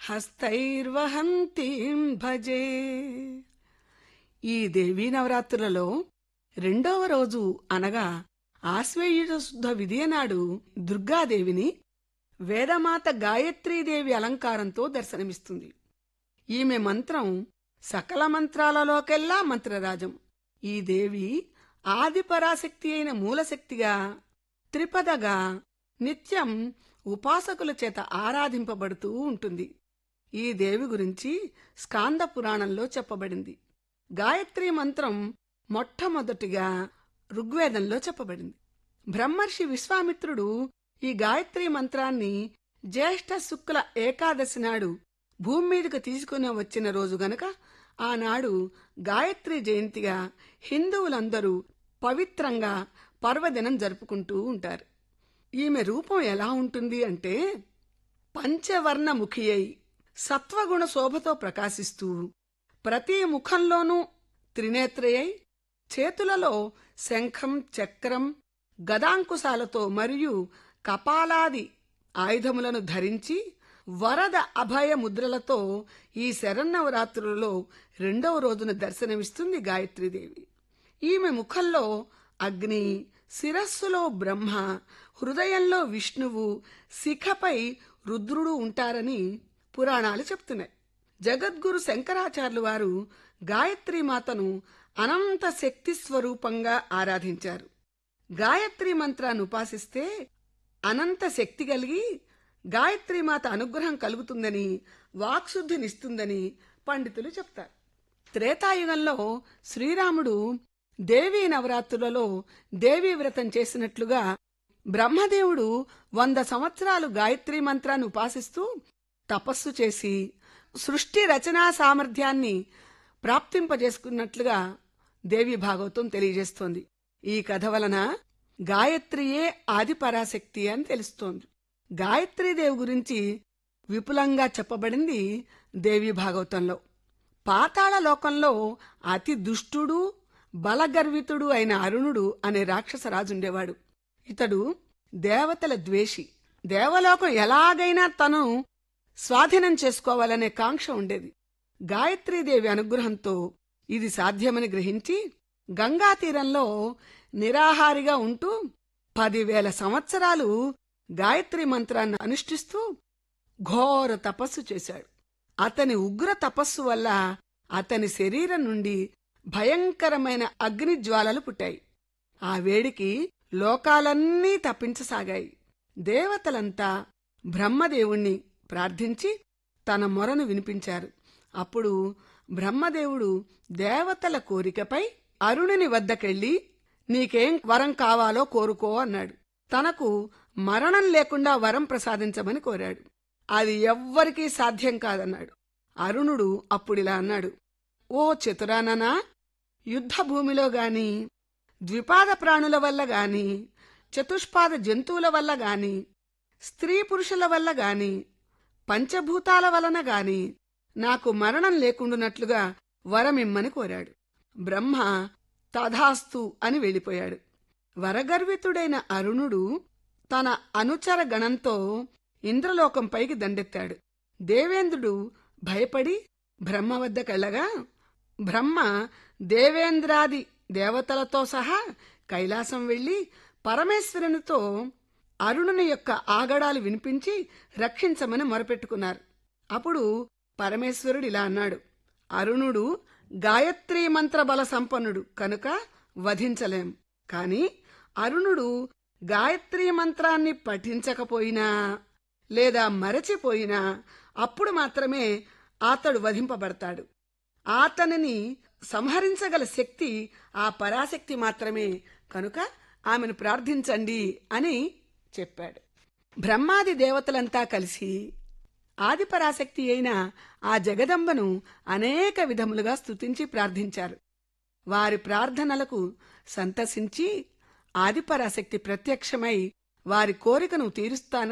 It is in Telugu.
హస్తైర్వహంతీం భజే ఈ దేవీ నవరాత్రులలో రెండవ రోజు అనగా ఆశ్వయుజ శుద్ధ విధియ నాడు దుర్గాదేవిని వేదమాత గాయత్రీదేవి అలంకారంతో దర్శనమిస్తుంది ఈమె మంత్రం సకల మంత్రాలలోకెల్లా మంత్రరాజం ఈ దేవి ఆది పరాశక్తి అయిన మూలశక్తిగా త్రిపదగా నిత్యం ఉపాసకుల చేత ఆరాధింపబడుతూ ఉంటుంది ఈ దేవి గురించి స్కాంద పురాణంలో చెప్పబడింది గాయత్రి మంత్రం మొట్టమొదటిగా ఋగ్వేదంలో చెప్పబడింది బ్రహ్మర్షి విశ్వామిత్రుడు ఈ గాయత్రి మంత్రాన్ని జ్యేష్ఠ శుక్ల ఏకాదశి నాడు భూమి మీదకు తీసుకుని వచ్చిన రోజు గనక ఆనాడు గాయత్రి జయంతిగా హిందువులందరూ పవిత్రంగా పర్వదినం జరుపుకుంటూ ఉంటారు ఈమె రూపం ఎలా ఉంటుంది అంటే పంచవర్ణ ముఖి అయి సత్వగుణ శోభతో ప్రకాశిస్తూ ప్రతి ముఖంలోనూ త్రినేత్రయై చేతులలో శంఖం చక్రం గదాంకుశాలతో మరియు కపాలాది ఆయుధములను ధరించి వరద అభయ ముద్రలతో ఈ శరన్నవరాత్రులలో రెండవ రోజున దర్శనమిస్తుంది గాయత్రీదేవి ఈమె ముఖంలో అగ్ని శిరస్సులో బ్రహ్మ హృదయంలో విష్ణువు శిఖపై రుద్రుడు ఉంటారని పురాణాలు చెప్తున్నాయి జగద్గురు శంకరాచార్యులు వారు గాయత్రి మాతను అనంత శక్తి స్వరూపంగా ఆరాధించారు గాయత్రి మంత్రాన్ని ఉపాసిస్తే అనంత శక్తి కలిగి గాయత్రి మాత అనుగ్రహం కలుగుతుందని వాక్శుద్ధినిస్తుందని పండితులు చెప్తారు త్రేతాయుగంలో శ్రీరాముడు దేవీ నవరాత్రులలో దేవీ వ్రతం చేసినట్లుగా బ్రహ్మదేవుడు వంద సంవత్సరాలు గాయత్రి మంత్రాన్ని ఉపాసిస్తూ తపస్సు చేసి సృష్టి రచనా సామర్థ్యాన్ని ప్రాప్తింపజేసుకున్నట్లుగా దేవి భాగవతం తెలియజేస్తోంది ఈ కథ వలన గాయత్రియే ఆది పరాశక్తి అని తెలుస్తోంది గాయత్రీదేవి గురించి విపులంగా చెప్పబడింది దేవి భాగవతంలో పాతాళ లోకంలో అతి దుష్టుడు బలగర్వితుడు అయిన అరుణుడు అనే రాక్షస రాజుండేవాడు ఇతడు దేవతల ద్వేషి దేవలోకం ఎలాగైనా తను స్వాధీనం చేసుకోవాలనే కాంక్ష ఉండేది గాయత్రీదేవి అనుగ్రహంతో ఇది సాధ్యమని గ్రహించి గంగా తీరంలో నిరాహారిగా ఉంటూ పదివేల సంవత్సరాలు గాయత్రి మంత్రాన్ని అనుష్ఠిస్తూ ఘోర తపస్సు చేశాడు అతని ఉగ్ర తపస్సు వల్ల అతని శరీరం నుండి భయంకరమైన అగ్ని జ్వాలలు పుట్టాయి ఆ వేడికి లోకాలన్నీ తప్పించసాగాయి దేవతలంతా బ్రహ్మదేవుణ్ణి ప్రార్థించి తన మొరను వినిపించారు అప్పుడు బ్రహ్మదేవుడు దేవతల కోరికపై అరుణుని వద్దకెళ్ళి నీకేం వరం కావాలో కోరుకో అన్నాడు తనకు మరణం లేకుండా వరం ప్రసాదించమని కోరాడు అది ఎవ్వరికీ సాధ్యం కాదన్నాడు అరుణుడు అప్పుడిలా అన్నాడు ఓ చతురాననా యుద్ధ భూమిలో గాని ద్విపాద ప్రాణుల వల్ల గాని చతుష్పాద జంతువుల వల్ల గాని స్త్రీ పురుషుల వల్ల గాని పంచభూతాల వలన గాని నాకు మరణం లేకుండునట్లుగా వరమిమ్మని కోరాడు బ్రహ్మ తథాస్తు అని వెళ్ళిపోయాడు వరగర్వితుడైన అరుణుడు తన అనుచర గణంతో ఇంద్రలోకంపైకి దండెత్తాడు దేవేంద్రుడు భయపడి బ్రహ్మ వద్దకెళ్ళగా బ్రహ్మ దేవేంద్రాది దేవతలతో సహా కైలాసం వెళ్లి పరమేశ్వరునితో అరుణుని యొక్క ఆగడాలు వినిపించి రక్షించమని మొరపెట్టుకున్నారు అప్పుడు పరమేశ్వరుడు ఇలా అన్నాడు అరుణుడు గాయత్రీ మంత్ర బల సంపన్నుడు కనుక వధించలేం కాని అరుణుడు గాయత్రీ మంత్రాన్ని పఠించకపోయినా లేదా మరచిపోయినా అప్పుడు మాత్రమే అతడు వధింపబడతాడు అతనిని సంహరించగల శక్తి ఆ పరాశక్తి మాత్రమే కనుక ఆమెను ప్రార్థించండి అని చెప్పాడు బ్రహ్మాది దేవతలంతా కలిసి ఆదిపరాశక్తి అయిన ఆ జగదంబను అనేక విధములుగా స్తుతించి ప్రార్థించారు వారి ప్రార్థనలకు సంతసించి ఆదిపరాశక్తి ప్రత్యక్షమై వారి కోరికను తీరుస్తానని